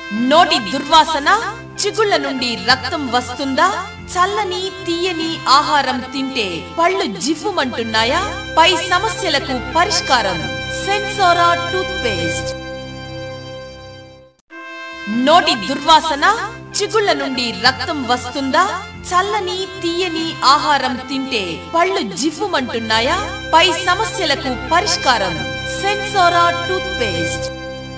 నోటి దుర్వాసన చిగుళ్ళ నుండి రక్తం వస్తుందా చల్లని తీయని ఆహారం తింటే పళ్ళు జివ్వుమంటున్నాయా పై సమస్యలకు పరిష్కారం సెన్సోరా టూత్ పేస్ట్ నోటి దుర్వాసన చిగుళ్ళ నుండి రక్తం వస్తుందా చల్లని తీయని ఆహారం తింటే పళ్ళు జివ్వుమంటున్నాయా పై సమస్యలకు పరిష్కారం సెన్సోరా టూత్ పేస్ట్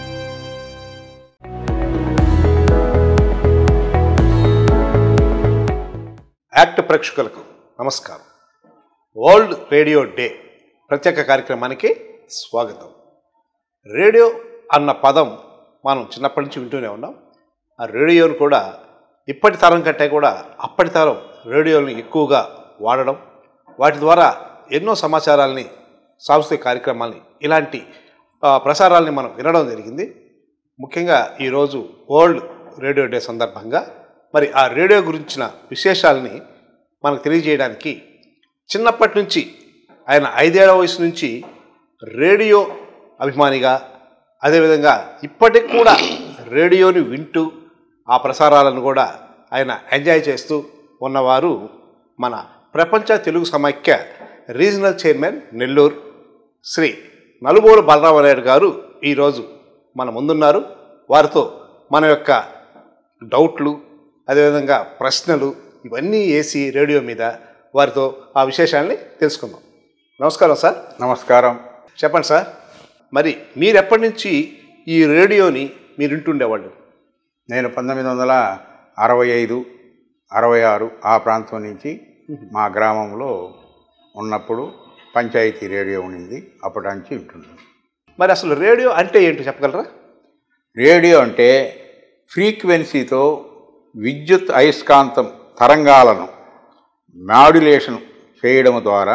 యాక్ట్ ప్రేక్షకులకు నమస్కారం వరల్డ్ రేడియో డే ప్రత్యేక కార్యక్రమానికి స్వాగతం రేడియో అన్న పదం మనం చిన్నప్పటి నుంచి వింటూనే ఉన్నాం ఆ రేడియోను కూడా ఇప్పటి తరం కంటే కూడా అప్పటి తరం రేడియోని ఎక్కువగా వాడడం వాటి ద్వారా ఎన్నో సమాచారాల్ని సాంస్కృతిక కార్యక్రమాల్ని ఇలాంటి ఆ, ప్రసారాల్ని మనం వినడం జరిగింది ముఖ్యంగా ఈరోజు వరల్డ్ రేడియో డే సందర్భంగా మరి ఆ రేడియో గురించిన విశేషాలని మనకు తెలియజేయడానికి చిన్నప్పటి నుంచి ఆయన ఐదేళ్ల వయసు నుంచి రేడియో అభిమానిగా అదేవిధంగా ఇప్పటికి కూడా రేడియోని వింటూ ఆ ప్రసారాలను కూడా ఆయన ఎంజాయ్ చేస్తూ ఉన్నవారు మన ప్రపంచ తెలుగు సమైక్య రీజనల్ చైర్మన్ నెల్లూరు శ్రీ నలుబోలు బలరామనాయుడు గారు ఈరోజు మన ముందున్నారు వారితో మన యొక్క డౌట్లు అదేవిధంగా ప్రశ్నలు ఇవన్నీ వేసి రేడియో మీద వారితో ఆ విశేషాల్ని తెలుసుకుందాం నమస్కారం సార్ నమస్కారం చెప్పండి సార్ మరి మీరు ఎప్పటి నుంచి ఈ రేడియోని మీరు వింటుండేవాళ్ళు నేను పంతొమ్మిది వందల అరవై ఐదు అరవై ఆరు ఆ ప్రాంతం నుంచి మా గ్రామంలో ఉన్నప్పుడు పంచాయతీ రేడియో ఉండింది అప్పటి నుంచి వింటున్నాను మరి అసలు రేడియో అంటే ఏంటో చెప్పగలరా రేడియో అంటే ఫ్రీక్వెన్సీతో విద్యుత్ అయస్కాంతం తరంగాలను మాడ్యులేషన్ చేయడం ద్వారా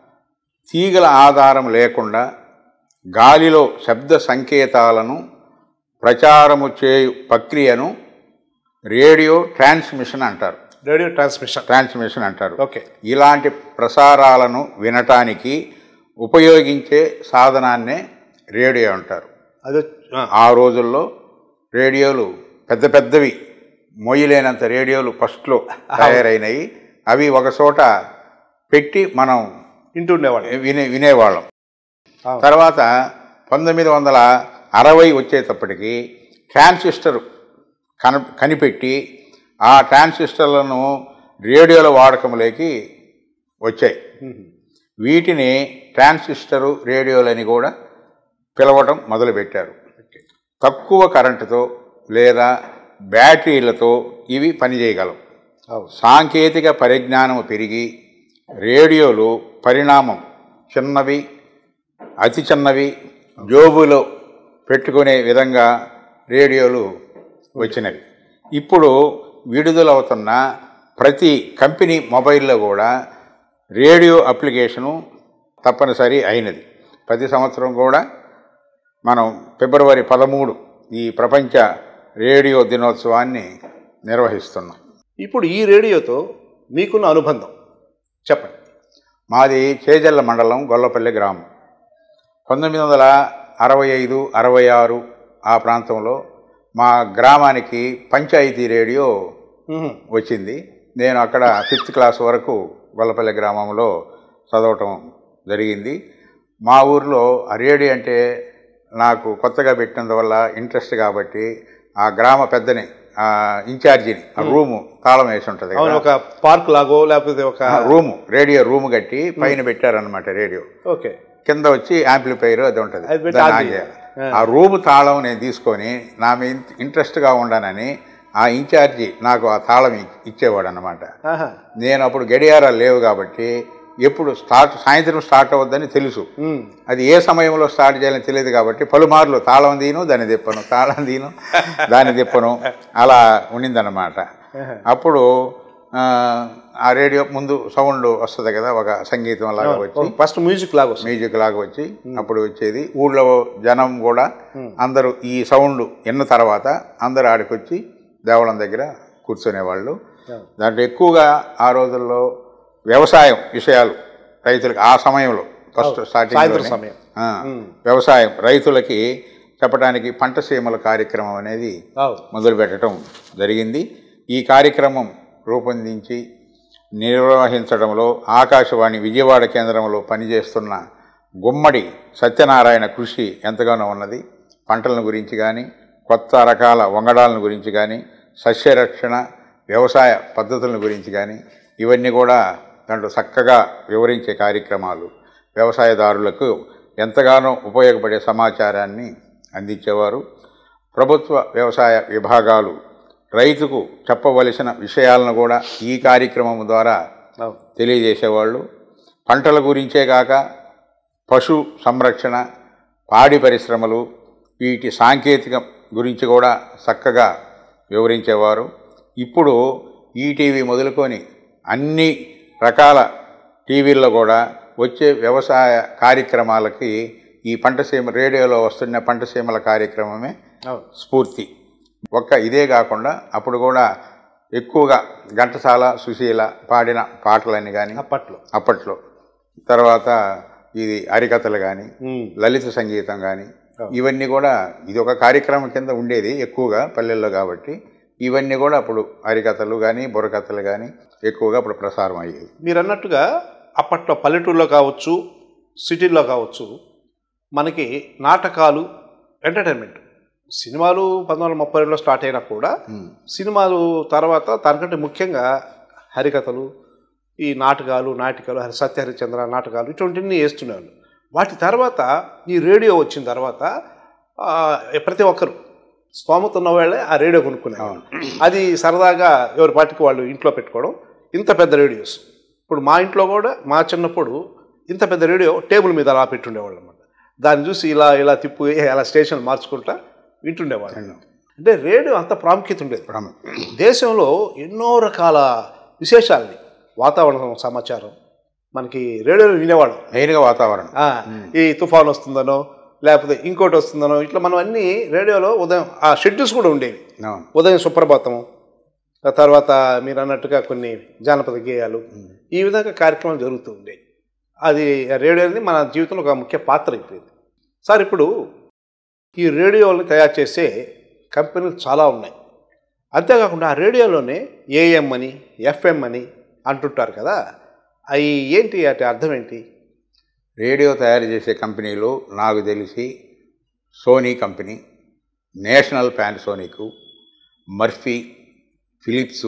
తీగల ఆధారం లేకుండా గాలిలో శబ్ద సంకేతాలను ప్రచారము చేయు ప్రక్రియను రేడియో ట్రాన్స్మిషన్ అంటారు రేడియో ట్రాన్స్మిషన్ ట్రాన్స్మిషన్ అంటారు ఓకే ఇలాంటి ప్రసారాలను వినటానికి ఉపయోగించే సాధనాన్నే రేడియో అంటారు అదే ఆ, ఆ రోజుల్లో రేడియోలు పెద్ద పెద్దవి మొయ్యలేనంత రేడియోలు ఫస్ట్లో తయారైనవి అవి ఒక చోట పెట్టి మనం వింటుండేవాళ్ళు వినే వినేవాళ్ళం అవును. తర్వాత పంతొమ్మిది వందల అరవై వచ్చేటప్పటికి ట్రాన్సిస్టర్ కన కనిపెట్టి ఆ ట్రాన్సిస్టర్లను రేడియోల వాడకంలోకి వచ్చాయి వీటిని ట్రాన్సిస్టరు రేడియోలని కూడా పిలవటం మొదలుపెట్టారు తక్కువ కరెంటుతో లేదా బ్యాటరీలతో ఇవి పనిచేయగలవు అవును సాంకేతిక పరిజ్ఞానం పెరిగి రేడియోలు పరిణామం చిన్నవి అతి చిన్నవి జోబులో పెట్టుకునే విధంగా రేడియోలు వచ్చినవి ఇప్పుడు విడుదలవుతున్న ప్రతి కంపెనీ మొబైల్లో కూడా రేడియో అప్లికేషను తప్పనిసరి అయినది ప్రతి సంవత్సరం కూడా మనం ఫిబ్రవరి పదమూడు ఈ ప్రపంచ రేడియో దినోత్సవాన్ని నిర్వహిస్తున్నాం ఇప్పుడు ఈ రేడియోతో మీకున్న అనుబంధం చెప్పండి మాది చేజల్ల మండలం గొల్లపల్లి గ్రామం పంతొమ్మిది వందల అరవై ఐదు అరవై ఆరు ఆ ప్రాంతంలో మా గ్రామానికి పంచాయతీ రేడియో మ్మ్. వచ్చింది నేను అక్కడ ఫిఫ్త్ క్లాస్ వరకు గొల్లపల్లి గ్రామంలో చదవటం జరిగింది మా ఊర్లో ఆ రేడియో అంటే నాకు కొత్తగా పెట్టినందువల్ల ఇంట్రెస్ట్ కాబట్టి ఆ గ్రామ పెద్దని ఆ ఇన్ఛార్జిని ఆ రూము తాళం వేసి ఉంటుంది కదా. అవును ఒక పార్క్ లాగో లేకపోతే ఒక ఆ రూము రేడియో రూము కట్టి పైన పెట్టారనమాట రేడియో ఓకే కింద వచ్చి యాంప్లిఫైర్ అది ఉంటుంది అది పెట్టి దాన్ని ఆన్ ఆన్ చేయాలి. చేయాలి. ఆ రూమ్ తాళం నేను తీసుకొని నా మీద ఇంట్రెస్ట్గా ఉండనని ఆ ఇన్ఛార్జి నాకు ఆ తాళం ఇ- ఇచ్చేవాడు అనమాట ఆహా. నేను అప్పుడు గడియారాలు లేవు కాబట్టి ఎప్పుడు స్టార్ట్ సాయంత్రం స్టార్ట్ అవ్వద్దని తెలుసు మ్మ్. అది ఏ సమయంలో స్టార్ట్ చేయాలని తెలియదు కాబట్టి పలుమార్లు తాళం దీను దాన్ని తిప్పను తాళం దీను దాన్ని తిప్పను అలా ఉండిందన్నమాట అప్పుడు ఆ, ఆ రేడియో ముందు సౌండ్ వస్తుంది కదా ఒక సంగీతం లాగా వచ్చి ఫస్ట్ మ్యూజిక్ లాగా వస్తుంది మ్యూజిక్ లాగా వచ్చి అప్పుడు వచ్చేది ఊళ్ళో జనం కూడా అందరూ ఈ సౌండ్ విన్న తర్వాత అందరూ ఆడికొచ్చి దేవళం దగ్గర కూర్చునేవాళ్ళు దాంట్లో ఎక్కువగా ఆ రోజుల్లో వ్యవసాయం విషయాలు రైతులకు ఆ సమయంలో ఫస్ట్ సాయంత్రం స్టార్టింగ్ సమయం. వ్యవసాయం రైతులకి చెప్పడానికి పంట సీమల కార్యక్రమం అనేది అవును మొదలుపెట్టడం జరిగింది ఈ కార్యక్రమం రూపొందించి నిర్వహించడంలో ఆకాశవాణి విజయవాడ కేంద్రంలో పనిచేస్తున్న గుమ్మడి సత్యనారాయణ కృషి ఎంతగానో ఉన్నది పంటలను గురించి కానీ కొత్త రకాల వంగడాలను గురించి కానీ సస్యరక్షణ వ్యవసాయ పద్ధతులను గురించి కానీ ఇవన్నీ కూడా దాంట్లో చక్కగా వివరించే కార్యక్రమాలు వ్యవసాయదారులకు ఎంతగానో ఉపయోగపడే సమాచారాన్ని అందించేవారు ప్రభుత్వ వ్యవసాయ విభాగాలు రైతుకు చెప్పవలసిన విషయాలను కూడా ఈ కార్యక్రమం ద్వారా అవును తెలియజేసేవాళ్ళు పంటల గురించే కాక పశు సంరక్షణ పాడి పరిశ్రమలు వీటి సాంకేతికం గురించి కూడా చక్కగా వివరించేవారు ఇప్పుడు ఈటీవీ మొదలుకొని అన్ని రకాల టీవీల్లో కూడా వచ్చే వ్యవసాయ కార్యక్రమాలకి ఈ పంటసీమ రేడియోలో వస్తున్న పంటసీమల కార్యక్రమమే అవును స్ఫూర్తి ఒక్క ఇదే కాకుండా అప్పుడు కూడా ఎక్కువగా ఘంటసాల సుశీల పాడిన పాటలని కానీ అప్పట్లో అప్పట్లో తర్వాత ఇది హరికథలు కానీ ఉమ్. లలిత సంగీతం కానీ ఇవన్నీ కూడా ఇది ఒక కార్యక్రమం కింద ఉండేది ఎక్కువగా పల్లెల్లో కాబట్టి ఇవన్నీ కూడా అప్పుడు హరికథలు కానీ బుర్రకథలు కానీ ఎక్కువగా అప్పుడు ప్రసారం అయ్యేది మీరు అన్నట్టుగా అప్పట్లో పల్లెటూరులో కావచ్చు సిటీల్లో కావచ్చు మనకి నాటకాలు ఎంటర్టైన్మెంట్ సినిమాలు పంతొమ్మిది వందల ముప్పై రెండులో స్టార్ట్ అయినా కూడా సినిమాలు తర్వాత దానికంటే ముఖ్యంగా హరికథలు ఈ నాటకాలు నాటికలు హరి సత్య హరిచంద్ర నాటకాలు ఇటువంటివన్నీ వేస్తున్నారు వాటి తర్వాత ఈ రేడియో వచ్చిన తర్వాత ఆ, ప్రతి ఒక్కరు స్తోమత ఉన్న వాళ్ళే ఆ రేడియో కొనుక్కునేవారు అది సరదాగా ఎవరి పాటికి వాళ్ళు ఇంట్లో పెట్టుకోవడం ఇంత పెద్ద రేడియోస్ ఇప్పుడు మా ఇంట్లో కూడా మా చిన్నప్పుడు ఇంత పెద్ద రేడియో టేబుల్ మీద అలా పెట్టుండేవాళ్ళు అనమాట దాన్ని చూసి ఇలా ఇలా తిప్పు అలా స్టేషన్ మార్చుకుంటా వింటుండేవాళ్ళు అంటే రేడియో అంత ప్రాముఖ్యత ఉండేది దేశంలో ఎన్నో రకాల విశేషాలని వాతావరణ సమాచారం మనకి రేడియోలో వినేవాళ్ళం మెయిన్గా వాతావరణం ఆ, ఈ తుఫాన్ వస్తుందనో లేకపోతే ఇంకోటి వస్తుందనో ఇట్లా మనం అన్నీ రేడియోలో ఉదయం ఆ షెడ్యూల్స్ కూడా ఉండేవి అవును. ఉదయం సుప్రభాతం ఆ తర్వాత మీరు అన్నట్టుగా కొన్ని జానపద గేయాలు ఈ విధంగా కార్యక్రమాలు జరుగుతూ ఉండేవి అది రేడియో అనేది మన జీవితంలో ఒక ముఖ్య పాత్ర అయిపోయింది సార్ ఇప్పుడు ఈ రేడియోని తయారు చేసే కంపెనీలు చాలా ఉన్నాయి అంతేకాకుండా ఆ రేడియోలోనే ఏఎం అని ఎఫ్ఎం అని అంటుంటారు కదా అవి ఏంటి అటు అర్థం ఏంటి రేడియో తయారు చేసే కంపెనీలు నాకు తెలిసి Sony company national Panasonic Murphy Philips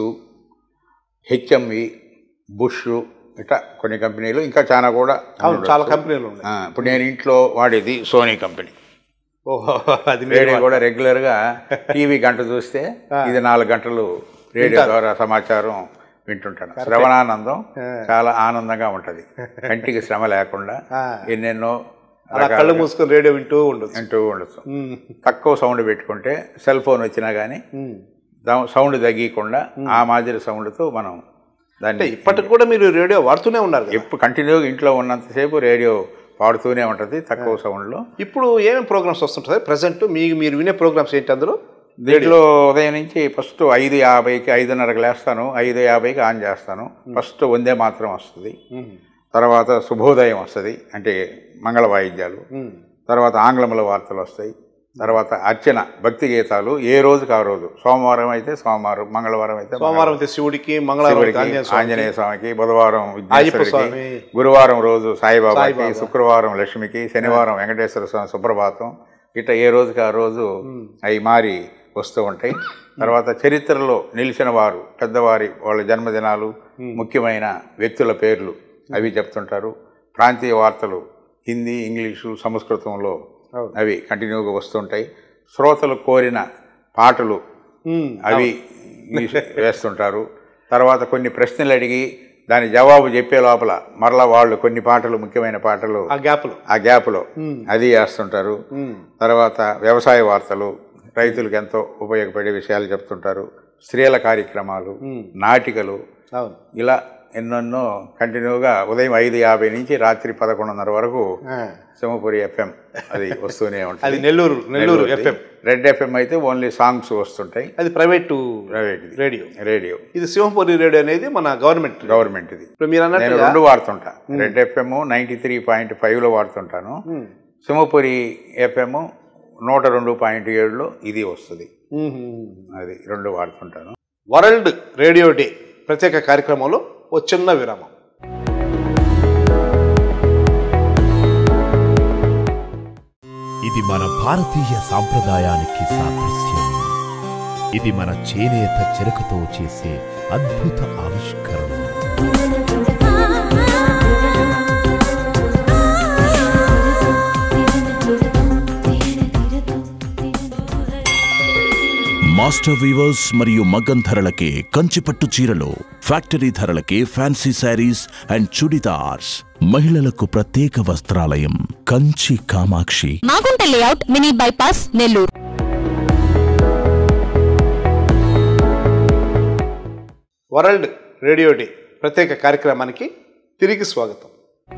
HMV Bush ఇట్లా కొన్ని కంపెనీలు ఇంకా చాలా కూడా అవును చాలా కంపెనీలు ఉన్నాయి ఆ, ఇప్పుడు నేను ఇంట్లో వాడేది సోనీ కంపెనీ ఓహో అది మీరు రేడియో కూడా రెగ్యులర్గా టీవీ గంట చూస్తే ఇది నాలుగు గంటలు రేడియో ద్వారా సమాచారం వింటుంటాను శ్రవణానందం చాలా ఆనందంగా ఉంటుంది కంటికి శ్రమ లేకుండా ఆ. ఎన్నెన్నో అలా కళ్ళు మూసుకొని రేడియో వింటూ ఉండొచ్చు వింటూ ఉండొచ్చు ఉమ్, తక్కువ సౌండ్ పెట్టుకుంటే సెల్ ఫోన్ వచ్చినా కానీ ఉమ్. సౌండ్ తగ్గకుండా ఆ మాదిరి సౌండ్తో మనం అంటే దాన్ని ఇప్పటికి కూడా మీరు రేడియో వాడుతూనే ఉన్నారు కదా ఎప్పుడు కంటిన్యూగా ఇంట్లో ఉన్నంతసేపు రేడియో పాడుతూనే ఉంటుంది తక్కువ సౌండ్లో ఇప్పుడు ఏమేమి ప్రోగ్రామ్స్ వస్తుంటాయి ప్రజెంట్ మీ మీరు వినే ప్రోగ్రామ్స్ ఏంటి అందులో దీంట్లో ఉదయం నుంచి ఫస్ట్ ఐదు యాభైకి ఐదున్నరకు లేస్తాను ఐదు యాభైకి ఆన్ చేస్తాను ఫస్ట్ వందే మాత్రం వస్తుంది తర్వాత శుభోదయం వస్తుంది అంటే మంగళ వాయిద్యాలు ఉమ్, తర్వాత ఆంగ్లంలో వార్తలు వస్తాయి తర్వాత అర్చన భక్తి గీతాలు ఏ రోజుకి ఆ రోజు సోమవారం అయితే సోమవారం మంగళవారం అయితే సోమవారం అయితే శివుడికి మంగళవారం అయితే శివుడికి, ఆంజనేయ స్వామికి, ఆంజనేయ స్వామికి బుధవారం అయ్యప్ప విఘ్నేశ్వరుడికి స్వామి. గురువారం రోజు సాయిబాబాకి సాయిబాబా. శుక్రవారం లక్ష్మికి శనివారం వెంకటేశ్వర స్వామి సుప్రభాతం ఇట్లా ఏ రోజుకి ఆ రోజు అవి మారి వస్తూ ఉంటాయి తర్వాత చరిత్రలో నిలిచిన వారు పెద్దవారి వాళ్ళ జన్మదినాలు ముఖ్యమైన వ్యక్తుల పేర్లు అవి చెప్తుంటారు ప్రాంతీయ వార్తలు హిందీ ఇంగ్లీషు సంస్కృతంలో అవును. అవి కంటిన్యూగా వస్తుంటాయి శ్రోతలు కోరిన పాటలు ఉమ్, అవి ఈ- వేస్తుంటారు తర్వాత కొన్ని ప్రశ్నలు అడిగి దాని జవాబు చెప్పే లోపల మరలా వాళ్ళు కొన్ని పాటలు ముఖ్యమైన పాటలు ఆ గ్యాప్లో ఆ గ్యాప్లో అది వేస్తుంటారు ఉమ్, తర్వాత వ్యవసాయ వార్తలు రైతులకు ఎంతో ఉపయోగపడే విషయాలు చెప్తుంటారు స్త్రీల కార్యక్రమాలు నాటికలు అవును ఇలా ఎన్నెన్నో కంటిన్యూగా ఉదయం ఐదు యాభై నుంచి రాత్రి పదకొండున్నర వరకు ఆ, సింహపురి ఎఫ్ఎం అది వస్తూనే ఉంటుంది అది Nellore Nellore FM red FM అయితే ఓన్లీ సాంగ్స్ వస్తుంటాయి అది ప్రైవేటు ప్రైవేట్ రేడియో రేడియో ఇది సింహపురి రేడియో అనేది మన గవర్నమెంట్ గవర్నమెంట్ ఇది ఇప్పుడు మీరు నేను అన్నట్టుగా రెండు వాడుతుంటా red FM ninety three point ఫైవ్లో వాడుతుంటాను సింహపురి ఎఫ్ఎం నూట రెండు పాయింట్ ఏడులో ఇది వస్తుంది మ్మ్. అది రెండు వాడుతుంటాను వరల్డ్ రేడియో డే ప్రత్యేక కార్యక్రమంలో ఓ చిన్న విరామం ఇది మన భారతీయ సాంప్రదాయానికి సాదృశ్యం ఇది మన చేనేత చెరకుతో చేసే అద్భుత ఆవిష్కరణ మాస్టర్ వీవర్స్ మరియు మగ్గం ధరలకే కంచిపట్టు చీరలు ఫ్యాక్టరీ ధరలకే ఫ్యాన్సీ శారీస్ అండ్ చుడిదార్స్ మహిళలకు ప్రత్యేక వస్త్రాలయం Kanchi Kamakshi Magunta layout mini bypass Nellore world radio day ప్రత్యేక కార్యక్రమానికి తిరిగి స్వాగతం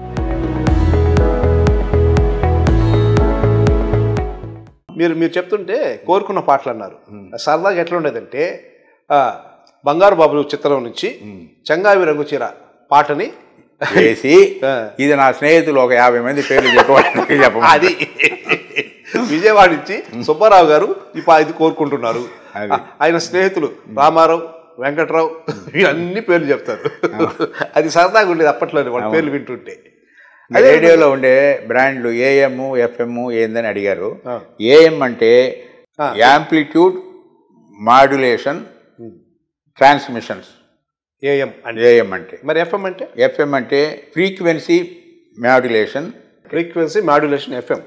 మీరు మీరు చెప్తుంటే కోరుకున్న పాటలు అన్నారు సరదాగా ఎట్లా ఉండేదంటే ఆ, బంగారు బాబులు చిత్రం నుంచి చంగావి రంగు చీర పాటని వేసి ఆ. ఇది నా స్నేహితులు ఒక యాభై మంది పేర్లు చెప్పడానికి చెప్పమని అది విజయవాడ నుంచి సుబ్బారావు గారు ఈ పా ఇది కోరుకుంటున్నారు అది. ఆయన స్నేహితులు రామారావు వెంకట్రావు అన్ని పేర్లు చెప్తారు అది సరదాగా ఉండేది అప్పట్లోనే వాళ్ళ పేర్లు వింటుంటే ఈ రేడియోలో ఉండే బ్రాండ్లు ఏఎం ఎఫ్ఎం ఏందని అడిగారు ఆ. ఏఎం అంటే ఆ. యాంప్లిట్యూడ్ మాడ్యులేషన్ ట్రాన్స్మిషన్స్ ఏఎం అంటే ఏఎం అంటే మరి ఎఫ్ఎం అంటే ఎఫ్ఎం అంటే frequency modulation frequency modulation FM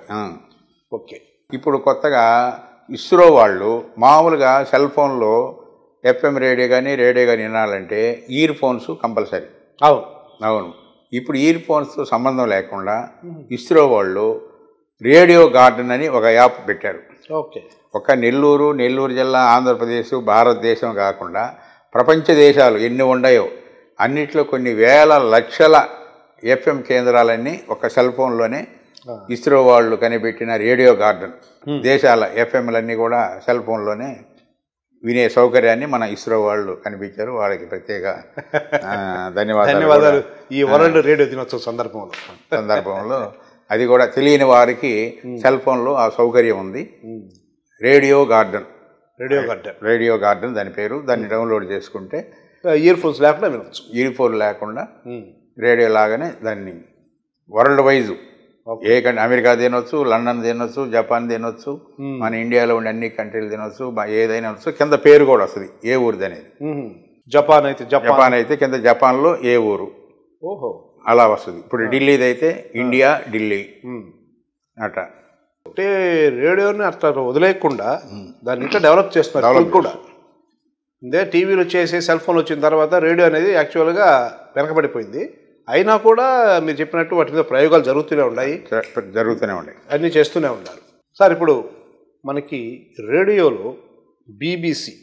okay ఇప్పుడు కొత్తగా ఇస్రో వాళ్ళు మామూలుగా సెల్ ఫోన్లో ఎఫ్ఎం రేడియో కానీ రేడియో కానీ వినాలంటే ఇయర్ ఫోన్స్ కంపల్సరీ అవును అవును ఇప్పుడు ఇయర్ ఫోన్స్తో సంబంధం లేకుండా ఇస్రో వాళ్ళు రేడియో గార్డెన్ అని ఒక యాప్ పెట్టారు ఓకే ఒక నెల్లూరు నెల్లూరు జిల్లా ఆంధ్రప్రదేశ్ భారతదేశం కాకుండా ప్రపంచ దేశాలు ఎన్ని ఉన్నాయో అన్నిట్లో కొన్ని వేల లక్షల ఎఫ్ఎం కేంద్రాలన్నీ ఒక సెల్ ఫోన్లోనే ఇస్రో వాళ్ళు కనిపెట్టిన రేడియో గార్డెన్ దేశాల ఎఫ్ఎంలన్నీ కూడా సెల్ ఫోన్లోనే వినే సౌకర్యాన్ని మన ఇస్రో వాళ్ళు కనిపించారు వాళ్ళకి ప్రత్యేక ఆ, ధన్యవాదాలు ధన్యవాదాలు కూడా. ఈ వరల్డ్ రేడియో దినోత్సవ సందర్భంలో సందర్భంలో అది కూడా తెలియని వారికి సెల్ ఫోన్లో ఆ సౌకర్యం ఉంది రేడియో గార్డెన్ రేడియో గడ్డ రేడియో గార్డెన్ దాని పేరు దాన్ని డౌన్లోడ్ చేసుకుంటే ఇయర్ ఫోన్స్ లేకుండా వినొచ్చు ఇయర్ ఫోన్ లేకుండా రేడియో లాగానే దాన్ని వరల్డ్ వైజ్ ఏ కంట్రీ అమెరికా తినొచ్చు లండన్ తినొచ్చు జపాన్ తినొచ్చు మన ఇండియాలో ఉండే అన్ని కంట్రీలు తినొచ్చు బ- ఏదైనా వచ్చు కింద పేరు కూడా వస్తుంది ఏ ఊరిది అనేది మ్మ్. జపాన్ అయితే జపాన్ జపాన్ అయితే కింద జపాన్లో ఏ ఊరు ఓహో అలా వస్తుంది ఇప్పుడు ఢిల్లీది అయితే ఇండియా ఢిల్లీ మ్మ్. అట అంటే రేడియోని అట్లా వదిలేయకుండా దాన్ని ఇంకా డెవలప్ చేస్తున్నారు Develop ఇప్పుడు కూడా ఇదే టీవీలు వచ్చేసి సెల్ ఫోన్ వచ్చిన తర్వాత రేడియో అనేది యాక్చువల్గా వెనకబడిపోయింది అయినా కూడా మీరు చెప్పినట్టు వాటి మీద ప్రయోగాలు జరుగుతూనే ఉన్నాయి జ- జరుగుతూనే ఉన్నాయి అన్నీ చేస్తూనే ఉన్నారు సార్ ఇప్పుడు మనకి రేడియోలో బీబీసీ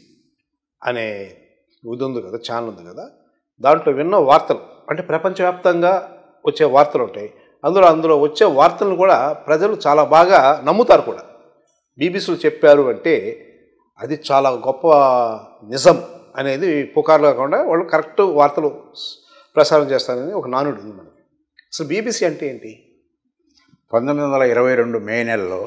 అనే ఇది ఉంది కదా ఛానల్ ఉంది కదా దాంట్లో విన్న వార్తలు అంటే ప్రపంచవ్యాప్తంగా వచ్చే వార్తలు ఉంటాయి అందులో అందులో వచ్చే వార్తలను కూడా ప్రజలు చాలా బాగా నమ్ముతారు కూడా బీబీసీలు చెప్పారు అంటే అది చాలా గొప్ప నిజం అనేది పుకార్లు కాకుండా వాళ్ళు కరెక్ట్ వార్తలు ప్రసారం చేస్తారని ఒక నానుడు ఉంది మనకి అసలు బీబీసీ అంటే ఏంటి పంతొమ్మిది వందల ఇరవై రెండు మే నెలలో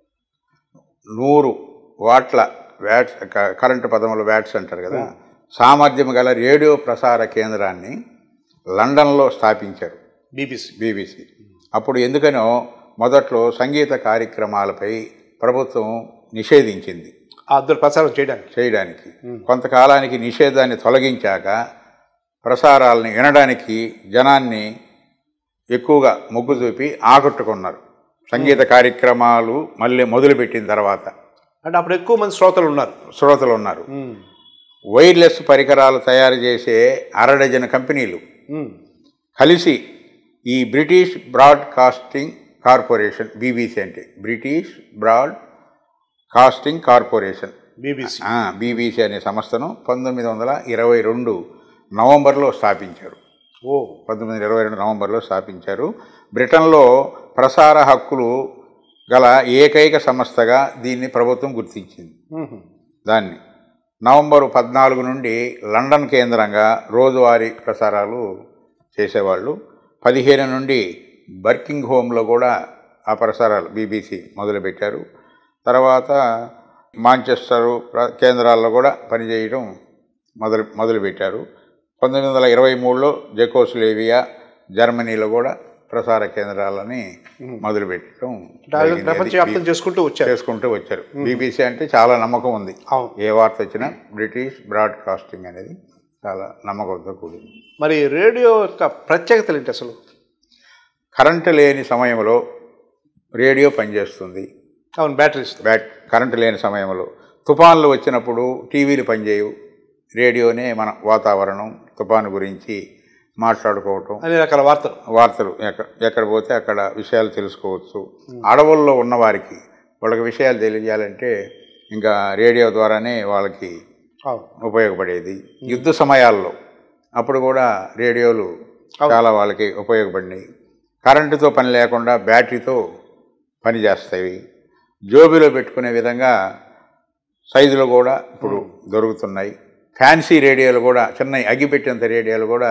నూరు వాట్ల వ్యాట్స్ క- కరెంటు పదముల వ్యాట్స్ అంటారు కదా సామర్థ్యం గల రేడియో ప్రసార కేంద్రాన్ని లండన్లో స్థాపించారు బీబీసీ బీబీసీ అప్పుడు ఎందుకనో మొదట్లో సంగీత కార్యక్రమాలపై ప్రభుత్వం నిషేధించింది అందరు ప్రసారం చేయడానికి చేయడానికి కొంతకాలానికి నిషేధాన్ని తొలగించాక ప్రసారాలని వినడానికి జనాన్ని ఎక్కువగా మొగ్గు చూపి ఆకట్టుకున్నారు సంగీత కార్యక్రమాలు మళ్ళీ మొదలుపెట్టిన తర్వాత అంటే అప్పుడు ఎక్కువ మంది శ్రోతలు ఉన్నారు శ్రోతలు ఉన్నారు వైర్లెస్ పరికరాలు తయారు చేసే అరడజన కంపెనీలు కలిసి ఈ బ్రిటిష్ బ్రాడ్కాస్టింగ్ కార్పొరేషన్ బీబీసీ అంటే British broadcasting corporation BBC BBC అనే సంస్థను పంతొమ్మిది వందల ఇరవై రెండు నవంబర్లో స్థాపించారు ఓ పంతొమ్మిది వందల ఇరవై రెండు నవంబర్లో స్థాపించారు బ్రిటన్లో ప్రసార హక్కులు గల ఏకైక సంస్థగా దీన్ని ప్రభుత్వం గుర్తించింది మ్మ్. దాన్ని నవంబరు పద్నాలుగు నుండి లండన్ కేంద్రంగా రోజువారీ ప్రసారాలు చేసేవాళ్ళు పదిహేను నుండి బర్కింగ్ హోమ్లో కూడా ఆ ప్రసారాలు బీబీసీ మొదలుపెట్టారు తర్వాత మాంచెస్టరు ప్ర- కేంద్రాల్లో కూడా పనిచేయడం మొదలు మొదలుపెట్టారు పంతొమ్మిది వందల ఇరవై మూడులో జెకోస్లేవియా జర్మనీలో కూడా ప్రసార కేంద్రాలని మొదలుపెట్టడం జరిగింది. అది ప్రపంచవ్యాప్తం చేసుకుంటూ వచ్చారు చేసుకుంటూ వచ్చారు బీబీసీ అంటే చాలా నమ్మకం ఉంది అవును. ఏ వార్త వచ్చినా బ్రిటిష్ బ్రాడ్కాస్టింగ్ అనేది చాలా నమ్మకంతో కూడింది మరి రేడియో యొక్క ప్రత్యేకతలు ఏంటి అసలు కరెంటు లేని సమయంలో రేడియో పనిచేస్తుంది అవును బ్యాటరీస్ బ్యాట్ కరెంటు లేని సమయంలో తుఫాన్లు వచ్చినప్పుడు టీవీలు పనిచేయవు రేడియోనే మన వాతావరణం తుఫాను గురించి మాట్లాడుకోవటం అన్ని రకాల వార్తలు వార్తలు ఎక్కడ ఎక్కడ పోతే అక్కడ విషయాలు తెలుసుకోవచ్చు అడవుల్లో ఉన్న వారికి వాళ్ళకి విషయాలు తెలియజేయాలంటే ఇంకా రేడియో ద్వారానే వాళ్ళకి అవును ఉపయోగపడేది యుద్ధ సమయాల్లో అప్పుడు కూడా రేడియోలు చాలా వాళ్ళకి ఉపయోగపడినాయి కరెంటుతో పని లేకుండా బ్యాటరీతో పని చేస్తాయి జోబిలో పెట్టుకునే విధంగా సైజులు కూడా ఇప్పుడు దొరుకుతున్నాయి ఫ్యాన్సీ రేడియోలు కూడా చిన్న అగ్గిపెట్టేంత రేడియోలు కూడా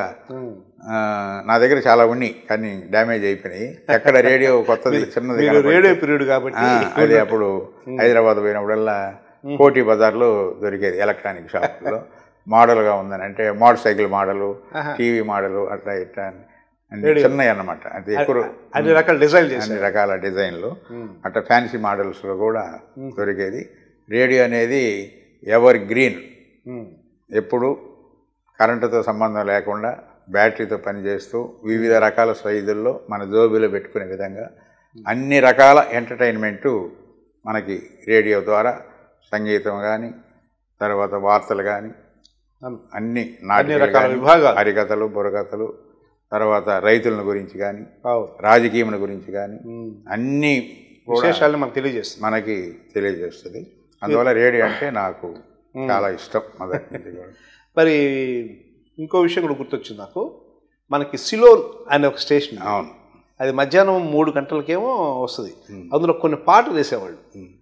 ఆ, నా దగ్గర చాలా ఉన్నాయి కానీ డ్యామేజ్ అయిపోయినాయి ఎక్కడ రేడియో కొత్తది చిన్నది మీరు కనపడితే- రేడియో పీరియడ్ కాబట్టి ఆ, అదే అప్పుడు హైదరాబాద్ పోయినప్పుడల్లా కోటి బజార్లో దొరికేది ఎలక్ట్రానిక్ షాపుల్లో మోడల్గా ఉందని అంటే motorcycle model TV model అట్లా ఇట్లా అని అన్ని చిన్నవి అన్నమాట అది ఎక్కువ అన్ని రకాల డిజైన్ చేశారు అన్ని రకాల డిజైన్లు అట్లా ఫ్యాన్సీ మోడల్స్లో కూడా దొరికేది రేడియో అనేది ఎవర్ గ్రీన్ ఉమ్. ఎప్పుడు కరెంటుతో సంబంధం లేకుండా బ్యాటరీతో పనిచేస్తూ వివిధ రకాల సైజుల్లో మన జోబిలో పెట్టుకునే విధంగా అన్ని రకాల ఎంటర్టైన్మెంటు మనకి రేడియో ద్వారా సంగీతం కానీ తర్వాత వార్తలు కానీ అవును. అన్ని అన్ని నాటికలు రకాల గాని, విభాగాలు. హరికథలు బుర్రకథలు తర్వాత రైతుల గురించి కానీ అవును రాజకీయముల గురించి కానీ ఉమ్. అన్నీ కూడా విశేషాలను మనకు తెలియజేస్తుంది మనకి తెలియజేస్తుంది అందువల్ల రేడియో అంటే నాకు చాలా ఇష్టం మొదటి నుంచి కూడా మరి ఇంకో విషయం కూడా గుర్తొచ్చింది నాకు మనకి సిలోన్ అనే ఒక స్టేషన్ ఉంది. అవును అది మధ్యాహ్నం మూడు గంటలకేమో వస్తుంది అందులో కొన్ని పాటలు వేసేవాళ్ళు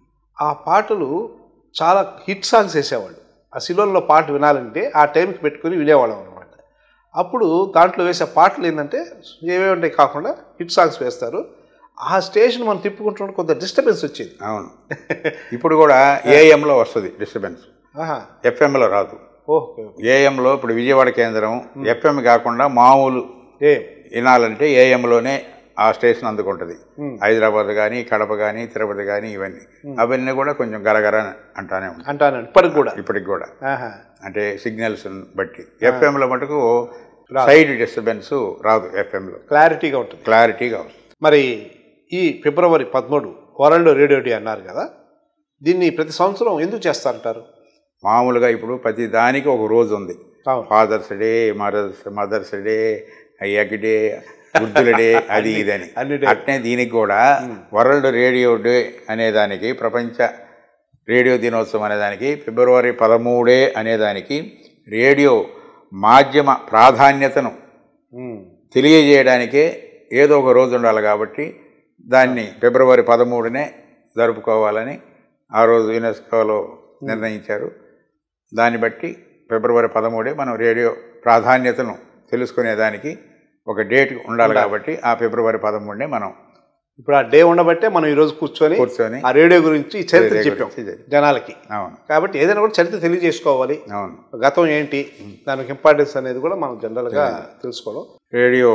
ఆ పాటలు చాలా హిట్ సాంగ్స్ వేసేవాళ్ళు ఆ సిలోన్లో పాట వినాలంటే ఆ టైంకి పెట్టుకుని వినేవాళ్ళం అనమాట అప్పుడు దాంట్లో వేసే పాటలు ఏంటంటే ఏవే ఉంటాయి కాకుండా హిట్ సాంగ్స్ వేస్తారు ఆ స్టేషన్ మనం తిప్పుకుంటుంటే కొంత డిస్టర్బెన్స్ వచ్చేది అవును ఇప్పుడు కూడా ఏఎంలో వస్తుంది డిస్టర్బెన్స్ ఆహా ఎఫ్ఎంలో రాదు ఓకే ఏఎంలో ఇప్పుడు విజయవాడ కేంద్రం ఎఫ్ఎం కాకుండా మామూలు ఏ వినాలంటే ఏఎంలోనే ఆ స్టేషన్ అందుకుంటుంది హైదరాబాద్ కానీ కడప కానీ తిరుపతి కానీ ఇవన్నీ అవన్నీ కూడా కొంచెం గరగర అంటానే ఉంటాయి అంటానండి ఇప్పటికి కూడా ఇప్పటికి కూడా ఆహా అంటే సిగ్నల్స్ బట్టి ఎఫ్ఎంలో మటుకు సైడ్ డిస్టర్బెన్స్ రాదు ఎఫ్ఎంలో క్లారిటీగా ఉంటుంది క్లారిటీగా వస్తుంది మరి ఈ ఫిబ్రవరి పదమూడు వరల్డ్ రేడియో డే అన్నారు కదా దీన్ని ప్రతి సంవత్సరం ఎందుకు చేస్తారంటారు మామూలుగా ఇప్పుడు ప్రతి దానికి ఒక రోజు ఉంది అవును father's day mother's mother's day egg day వృద్ధుల డే అది ఇదని అన్ని day. అట్నే దీనికి కూడా వరల్డ్ రేడియో డే అనేదానికి ప్రపంచ రేడియో దినోత్సవం అనేదానికి ఫిబ్రవరి పదమూడే అనేదానికి రేడియో మాధ్యమ ప్రాధాన్యతను ఉమ్. తెలియజేయడానికే ఏదో ఒక రోజు ఉండాలి కాబట్టి దాన్ని ఫిబ్రవరి పదమూడునే జరుపుకోవాలని ఆ రోజు యునెస్కోలో నిర్ణయించారు దాన్ని బట్టి ఫిబ్రవరి పదమూడే మనం రేడియో ప్రాధాన్యతను తెలుసుకునేదానికి ఒక డేట్ ఉండాలి కాబట్టి ఆ ఫిబ్రవరి పదమూడునే మనం ఇప్పుడు ఆ డే ఉండబట్టే మనం ఈ రోజు కూర్చొని కూర్చొని ఆ రేడియో గురించి చరిత్ర రేడియో చెప్పాం గురించి చెప్పాం. జనాలకి అవును కాబట్టి ఏదైనా కూడా చరిత్ర తెలియజేసుకోవాలి అవును గతం ఏంటి దానికి ఇంపార్టెన్స్ అనేది కూడా మనం జనరల్గా తెలుసుకోవడం రేడియో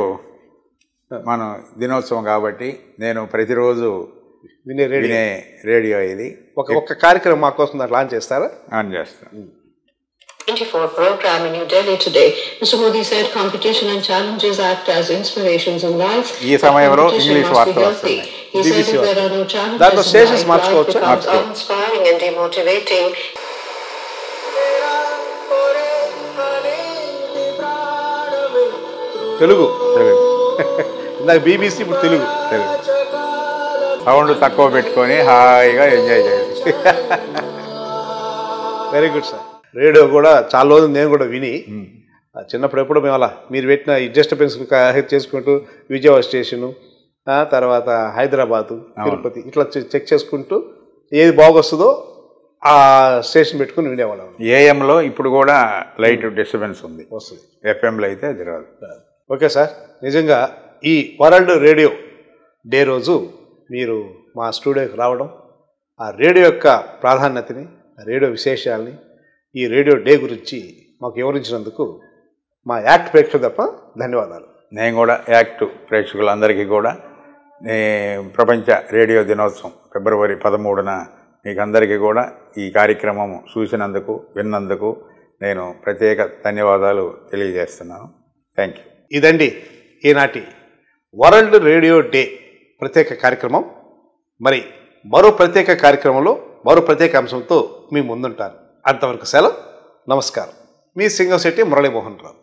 మనం దినోత్సవం కాబట్టి నేను ప్రతిరోజు వినే రేడియో వినే రేడియో ఇది ఒక ఒక్క కార్యక్రమం మా కోసం దాంట్లో లాంచ్ చేస్తారా ఆన్ చేస్తాను 24 program in New Delhi today. Mr. Modi said competition and challenges act as inspirations in life. ఈ సమయంలో Competition ఇంగ్లీష్ must be వార్తలు healthy. వస్తున్నాయి. He said BBC if there వార్తలు. are no challenges దాంట్లో in stations life, life మార్చుకోవచ్చా? becomes మార్చుకో. uninspiring and demotivating. Telugu Telugu ఇందాక BBC ఇప్పుడు తెలుగు తెలుగు సౌండ్ తక్కువ పెట్టుకొని హాయిగా ఎంజాయ్ చేయాలి వెరీ గుడ్ సార్ రేడియో కూడా చాలా రోజులు నేను కూడా విని ఆ చిన్నప్పుడు ఎప్పుడు మేము అలా మీరు పెట్టిన ఈ డిస్టర్బెన్స్ చేసుకుంటూ విజయవాడ స్టేషను ఆ తర్వాత హైదరాబాదు తిరుపతి ఇట్లా చె- చెక్ చేసుకుంటూ ఏది బాగొస్తుందో ఆ స్టేషన్ పెట్టుకుని వినేవాళ్ళం ఏఎంలో ఇప్పుడు కూడా లైట్ డిస్టర్బెన్స్ ఉంది వస్తుంది ఎఫ్ఎంలో అయితే అది రాదు ఓకే సార్ నిజంగా ఈ వరల్డ్ రేడియో డే రోజు మీరు మా స్టూడియోకి రావడం ఆ రేడియో యొక్క ప్రాధాన్యతని ఆ రేడియో విశేషాలని ఈ రేడియో డే గురించి మాకు వివరించినందుకు మా యాక్ట్ ప్రేక్షకులు తప్ప ధన్యవాదాలు నేను కూడా యాక్టివ్ ప్రేక్షకులందరికీ కూడా నే ప్రపంచ రేడియో దినోత్సవం ఫిబ్రవరి పదమూడున మీకు అందరికీ కూడా ఈ కార్యక్రమం చూసినందుకు విన్నందుకు నేను ప్రత్యేక ధన్యవాదాలు తెలియజేస్తున్నాను థ్యాంక్ యూ ఇదండి ఈనాటి వరల్డ్ రేడియో డే ప్రత్యేక కార్యక్రమం మరి మరో ప్రత్యేక కార్యక్రమంలో మరో ప్రత్యేక అంశంతో మీ ముందుంటాను అంతవరకు సెలవు నమస్కారం మీ సింగంశెట్టి మురళీమోహన్ రావు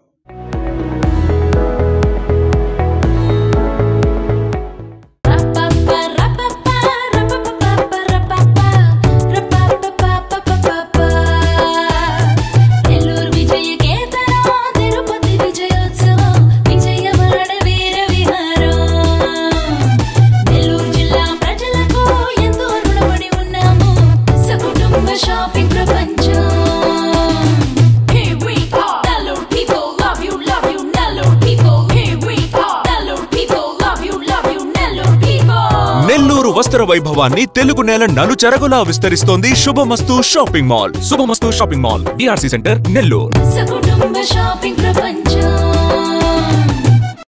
నెల్లూరు విజయ కేతనం తిరుపతి విజయోత్సవం విజయవాడ వీర విహారం నెల్లూరు జిల్లా ప్రజలకు ఎంతో రుణపడి ఉన్నాము సకుటుంబ షాపింగ్ ప్రపంచం Here we are, Nellore people love you, love you, Nellore people. Here we are, Nellore people love you, love you, Nellore people. Nellore వస్త్ర వైభవాన్ని తెలుగు నేల నలుచెరగులా విస్తరిస్తోంది Shubhamastu shopping mall Shubhamastu shopping mall DRC centre Nellore సకుటుంబ షాపింగ్ ప్రపంచం